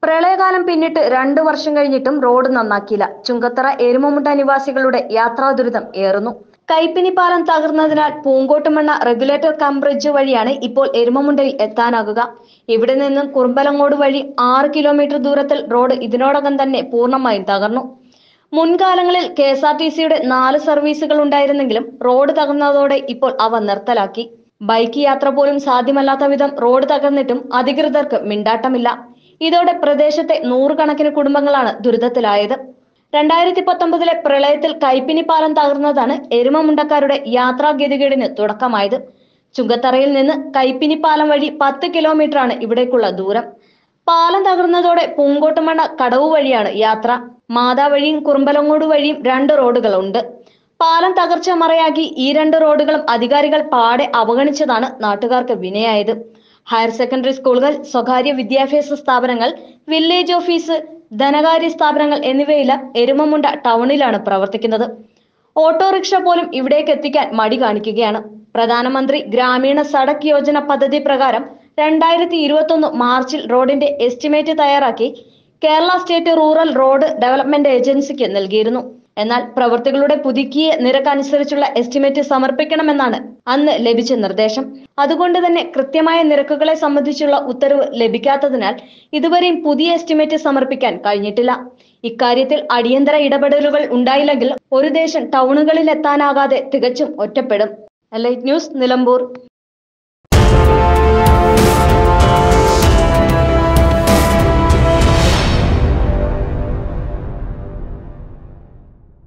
പ്രളയകാലം പിന്നിട്ട് രണ്ടു വർഷം കഴിഞ്ഞിട്ടും റോഡ് നന്നാക്കിയില്ല ചുങ്കത്തറ എരുമമുണ്ട നിവാസികളുടെ യാത്രാ ദുരിതം ഏറുന്നു കൈപ്പിനി പാലം തകർന്നതിനാൽ പൂങ്കോട്ടുമണ്ണ റെഗുലേറ്റർ കം ബ്രിഡ്ജ് വഴിയാണ് ഇപ്പോൾ എരുമമുണ്ടയിൽ എത്താനാകുക ഇവിടെ നിന്നും കുറുമ്പലങ്ങോട് വഴി ആറ് കിലോമീറ്റർ ദൂരത്തിൽ റോഡ് ഇതിനോടകം തന്നെ പൂർണ്ണമായും തകർന്നു മുൻകാലങ്ങളിൽ കെ എസ് ആർ ടി സിയുടെ നാല് സർവീസുകൾ ഉണ്ടായിരുന്നെങ്കിലും റോഡ് തകർന്നതോടെ ഇപ്പോൾ അവ നിർത്തലാക്കി ബൈക്ക് യാത്ര പോലും സാധ്യമല്ലാത്ത വിധം റോഡ് തകർന്നിട്ടും അധികൃതർക്ക് മിണ്ടാട്ടമില്ല ഇതോടെ പ്രദേശത്തെ നൂറുകണക്കിന് കുടുംബങ്ങളാണ് ദുരിതത്തിലായത് രണ്ടായിരത്തി പത്തൊമ്പതിലെ പ്രളയത്തിൽ കൈപ്പിനി പാലം തകർന്നതാണ് എരുമമുണ്ടക്കാരുടെ യാത്രാഗതികേടിന് തുടക്കമായത് ചുങ്കത്തറയിൽ നിന്ന് കൈപ്പിനി പാലം വഴി പത്ത് കിലോമീറ്ററാണ് ഇവിടേക്കുള്ള ദൂരം പാലം തകർന്നതോടെ പൂങ്കോട്ടുമണ്ണ കടവ് വഴിയാണ് യാത്ര മാതാ വഴിയും കുറുമ്പലങ്ങോട് വഴിയും രണ്ട് റോഡുകളുണ്ട് പാലം തകർച്ച മറയാക്കി ഈ രണ്ട് റോഡുകളും അധികാരികൾ പാടെ അവഗണിച്ചതാണ് നാട്ടുകാർക്ക് വിനയായത് ഹയർ സെക്കൻഡറി സ്കൂളുകൾ സ്വകാര്യ വിദ്യാഭ്യാസ സ്ഥാപനങ്ങൾ വില്ലേജ് ഓഫീസ് ധനകാര്യ സ്ഥാപനങ്ങൾ എന്നിവയെല്ലാം എരുമമുണ്ട ടൗണിലാണ് പ്രവർത്തിക്കുന്നത് ഓട്ടോറിക്ഷ പോലും ഇവിടേക്ക് എത്തിക്കാൻ മടി കാണിക്കുകയാണ് പ്രധാനമന്ത്രി ഗ്രാമീണ സടക് യോജന പദ്ധതി പ്രകാരം രണ്ടായിരത്തി ഇരുപത്തൊന്ന് മാർച്ചിൽ റോഡിന്റെ എസ്റ്റിമേറ്റ് തയ്യാറാക്കി Kerala state rural road development ഏജൻസിക്ക് നൽകിയിരുന്നു എന്നാൽ പ്രവൃത്തികളുടെ പുതുക്കിയ നിരക്ക് അനുസരിച്ചുള്ള എസ്റ്റിമേറ്റ് സമർപ്പിക്കണമെന്നാണ് അന്ന് ലഭിച്ച നിർദ്ദേശം അതുകൊണ്ട് തന്നെ കൃത്യമായ നിരക്കുകളെ സംബന്ധിച്ചുള്ള ഉത്തരവ് ലഭിക്കാത്തതിനാൽ ഇതുവരെയും പുതിയ എസ്റ്റിമേറ്റ് സമർപ്പിക്കാൻ കഴിഞ്ഞിട്ടില്ല ഇക്കാര്യത്തിൽ അടിയന്തര ഇടപെടലുകൾ ഉണ്ടായില്ലെങ്കിൽ ഒരു ദേശം ടൗണുകളിൽ എത്താനാകാതെ തികച്ചും ഒറ്റപ്പെടും ലൈറ്റ് ന്യൂസ് നിലമ്പൂർ